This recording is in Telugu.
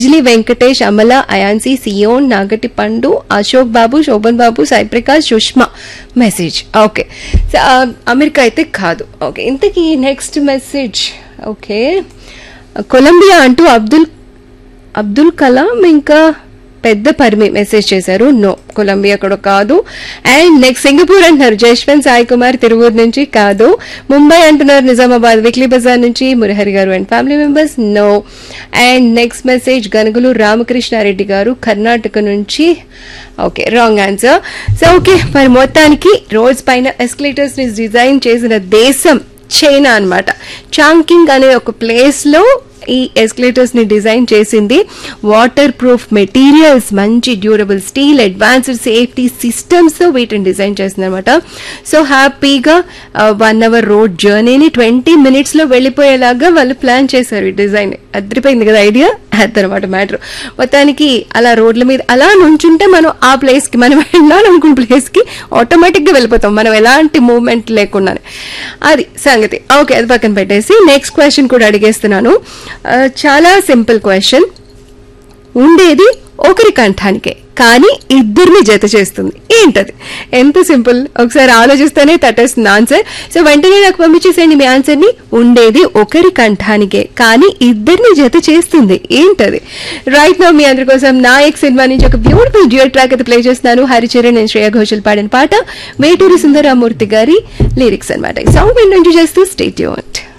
బిజ్లీ వెంకటేష్ అమల అయాన్సీ సియోన్ నాగటి పండు Ashok Babu Shobhan Babu Sai Prakash Sushma message okay so, ఆ, అమెరికా అయితే కాదు ఓకే ఇంతకీ నెక్స్ట్ మెసేజ్ ఓకే కొలంబియా అంటూ అబ్దుల్ అబ్దుల్ కలాం ఇంకా పెద్ద పరిమి మెసేజ్ చేశారు నో కొలంబియా కూడా కాదు అండ్ నెక్స్ట్ సింగపూర్ అంటున్నారు జశ్వంత్ సాయి కుమార్ తిరువూరు నుంచి కాదు ముంబై అంటున్నారు నిజామాబాద్ విక్లీ బజార్ నుంచి Murahari garu and family members no and next message గనుగులు రామకృష్ణారెడ్డి గారు కర్ణాటక నుంచి okay wrong answer so okay మరి మొత్తానికి రోడ్స్ పైన ఎస్కలేటర్స్ ని డిజైన్ చేసిన దేశం చైనా అన్నమాట చాంకింగ్ అనే ఒక ప్లేస్ లో ఈ ఎస్కలేటర్స్ ని డిజైన్ చేసింది వాటర్ ప్రూఫ్ మెటీరియల్స్ మంచి durable steel advanced safety systems తో వీటిని డిజైన్ చేసింది అనమాట సో హ్యాపీగా వన్ అవర్ రోడ్ జర్నీని ట్వంటీ మినిట్స్ లో వెళ్ళిపోయేలాగా వాళ్ళు ప్లాన్ చేశారు ఈ డిజైన్ అదిరిపోయింది కదా ఐడియా అదనమాట మ్యాటర్ మొత్తానికి అలా రోడ్ల మీద అలా నుంచుంటే మనం ఆ ప్లేస్ కి మనం వెళ్ళాలనుకున్న ప్లేస్ కి ఆటోమేటిక్ గా వెళ్ళిపోతాం మనం ఎలాంటి మూవ్మెంట్ లేకుండానే అది సంగతి ఓకే అది పక్కన పెట్టేసి నెక్స్ట్ క్వశ్చన్ కూడా అడిగేస్తున్నాను ఆ, చాలా సింపుల్ క్వశ్చన్ ఉండేది ఒకరి కంఠానికే కానీ ఇద్దరిని జత చేస్తుంది ఏంటది ఎంత సింపుల్ ఒకసారి ఆలోచిస్తేనే తట్టేస్తుంది ఆన్సర్ సో వెంటనే నాకు పంపించేసేయండి మీ ఆన్సర్ ని ఉండేది ఒకరి కంఠానికే కానీ ఇద్దరిని జత చేస్తుంది ఏంటది రైట్ నో మీ అందరి కోసం నాయక్ సినిమా నుంచి ఒక బ్యూటిఫుల్ డ్యూయల్ ట్రాక్ అయితే ప్లే చేస్తున్నాను హరిచరణ్ నేను శ్రేయ ఘోషల్ పాడిన పాట వేటూరి సుందరరామూర్తి గారి లిరిక్స్ అనమాట సాంగ్ విండ్ నుంచి చేస్తూ స్టేట్ యూట్